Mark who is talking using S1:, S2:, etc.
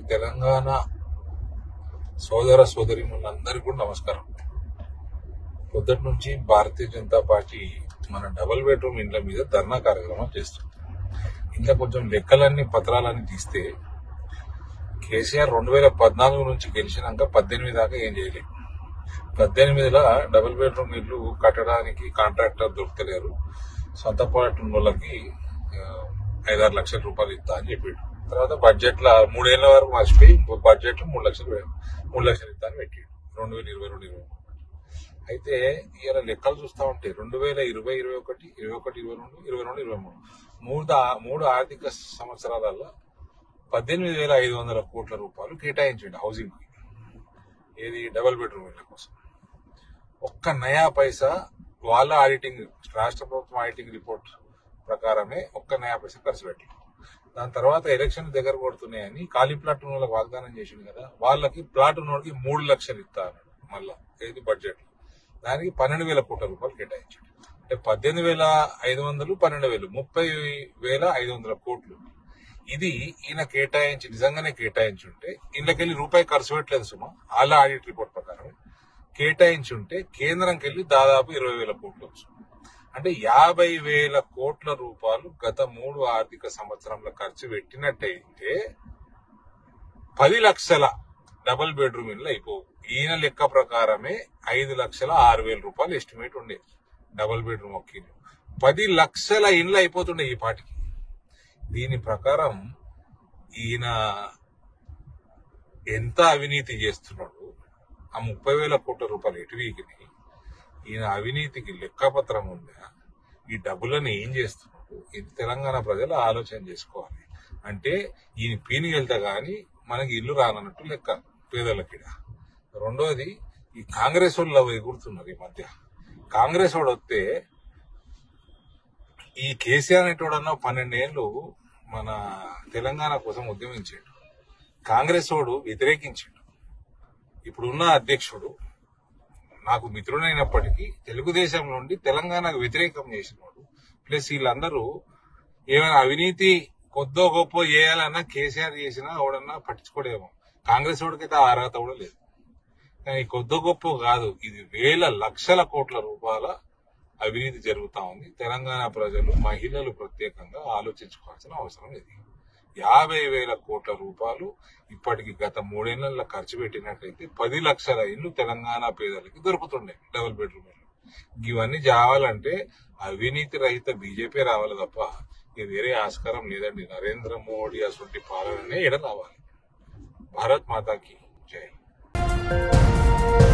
S1: తెలంగాణ సోదర సోదరి అందరికీ కూడా నమస్కారం పొద్దుటి నుంచి భారతీయ జనతా పార్టీ మన డబుల్ బెడ్రూమ్ ఇండ్ల మీద ధర్నా కార్యక్రమం చేస్తుంది ఇంకా కొంచెం లెక్కలన్నీ పత్రాలన్నీ తీస్తే కేసీఆర్ రెండు వేల పద్నాలుగు నుంచి గెలిచినాక పద్దెనిమిది దాకా ఏం చేయలేదు పద్దెనిమిదిలో డబుల్ బెడ్రూమ్ ఇల్లు కట్టడానికి కాంట్రాక్టర్ దొరకలేరు సొంత పాటు వాళ్ళకి ఆ, ఐదారు లక్షల రూపాయలు ఇస్తా అని చెప్పాడు తర్వాత బడ్జెట్ లో మూడేళ్ల వరకు మర్చిపోయి బడ్జెట్ లో మూడు లక్షలు పె- మూడు లక్షలు ఇస్తా అని పెట్టాడు రెండు వేల ఇరవై రెండు ఇరవై మూడు అయితే ఇలా లెక్కలు చూస్తా ఉంటే రెండు వేల ఇరవై ఇరవై ఒకటి ఇరవై ఒకటి ఇరవై రెండు ఇరవై రెండు ఇరవై మూడు మూడు ఆ- మూడు ఆర్థిక సంవత్సరాలలో పద్దెనిమిది వేల ఐదు వందల కోట్ల రూపాయలు కేటాయించండి హౌసింగ్ కి ఏది డబుల్ బెడ్రూమ్ ఇళ్ల కోసం ఒక్క నయా పైసా వాళ్ళ ఆడిటింగ్ రాష్ట్ర ప్రభుత్వం ఆడిటింగ్ రిపోర్ట్ ప్రకారమే ఒక్క నయా పైసా ఖర్చు పెట్టారు దాని తర్వాత ఎలక్షన్ దగ్గర కొడుతున్నాయని ఖాళీ ప్లాట్ ఉన్న వాళ్ళకి వాగ్దానం చేసింది కదా వాళ్ళకి ప్లాట్ ఉన్నోడికి మూడు లక్షలు ఇస్తా అన్నాడు మళ్ళా ఏది బడ్జెట్ దానికి పన్నెండు వేల కోట్ల రూపాయలు కేటాయించాడు అంటే పద్దెనిమిది వేల ఐదు వందలు పన్నెండు వేలు ముప్పై వేల ఐదు వందల కోట్లు ఇది ఈయన కేటాయించి నిజంగానే కేటాయించి ఉంటే ఇళ్ళకెళ్ళి రూపాయి ఖర్చు పెట్టలేదు సుమా వాళ్ళ ఆడిట్ రిపోర్ట్ ప్రకారం కేటాయించి ఉంటే కేంద్రంకి వెళ్ళి దాదాపు ఇరవై వేల కోట్లు వచ్చు అంటే యాభై వేల కోట్ల రూపాయలు గత మూడు ఆర్థిక సంవత్సరంలో ఖర్చు పెట్టినట్టయితే పది లక్షల డబుల్ బెడ్రూమ్ ఇల్లు అయిపోవు ఈయన లెక్క ప్రకారమే ఐదు లక్షల ఆరు వేల రూపాయలు ఎస్టిమేట్ ఉండేది డబుల్ బెడ్రూమ్ ఒక ఇల్లు పది లక్షల ఇండ్లు అయిపోతుండే ఈ పాటికి దీని ప్రకారం ఈయన ఎంత అవినీతి చేస్తున్నాడు ఆ ముప్పై వేల కోట్ల రూపాయలు ఎటు వీకినాయి ఈయన అవినీతికి లెక్కపత్రం ఉందా ఈ డబ్బులను ఏం చేస్తున్నాడు ఇది తెలంగాణ ప్రజలు ఆలోచన చేసుకోవాలి అంటే ఈయన పీని వెళ్తా గాని మనకి ఇల్లు రానన్నట్టు లెక్క పేదలకి రెండోది ఈ కాంగ్రెస్ వాళ్ళు ఎగురుతున్నారు ఈ మధ్య కాంగ్రెస్ వాడు వస్తే ఈ కేసీఆర్ అనేటోడన్నా పన్నెండేళ్లు మన తెలంగాణ కోసం ఉద్యమించాడు కాంగ్రెస్ వాడు వ్యతిరేకించాడు ఇప్పుడున్న అధ్యక్షుడు నాకు మిత్రుడైనప్పటికీ తెలుగుదేశం నుండి తెలంగాణకు వ్యతిరేకం చేసినవాడు ప్లస్ వీళ్ళందరూ ఏమైనా అవినీతి కొద్దో గొప్ప చేయాలన్నా కేసీఆర్ చేసినా ఎవడన్నా పట్టించుకోడేమో కాంగ్రెస్ వాడికైతే ఆ అర్హత కూడా లేదు కానీ కొద్దో గొప్ప కాదు ఇది వేల లక్షల కోట్ల రూపాయల అవినీతి జరుగుతా ఉంది తెలంగాణ ప్రజలు మహిళలు ప్రత్యేకంగా ఆలోచించుకోవాల్సిన అవసరం ఇది యాభై వేల కోట్ల రూపాయలు ఇప్పటికి గత మూడేళ్లలో ఖర్చు పెట్టినట్టయితే పది లక్షల ఇల్లు తెలంగాణ పేదలకి దొరుకుతుండే డబుల్ బెడ్రూమ్ ఇల్లు ఇవన్నీ కావాలంటే అవినీతి రహిత బీజేపీ రావాలి తప్ప ఇది వేరే ఆస్కారం లేదండి నరేంద్ర మోడీ అసలు పాలననే ఎడ రావాలి భారత్ మాతాకి జై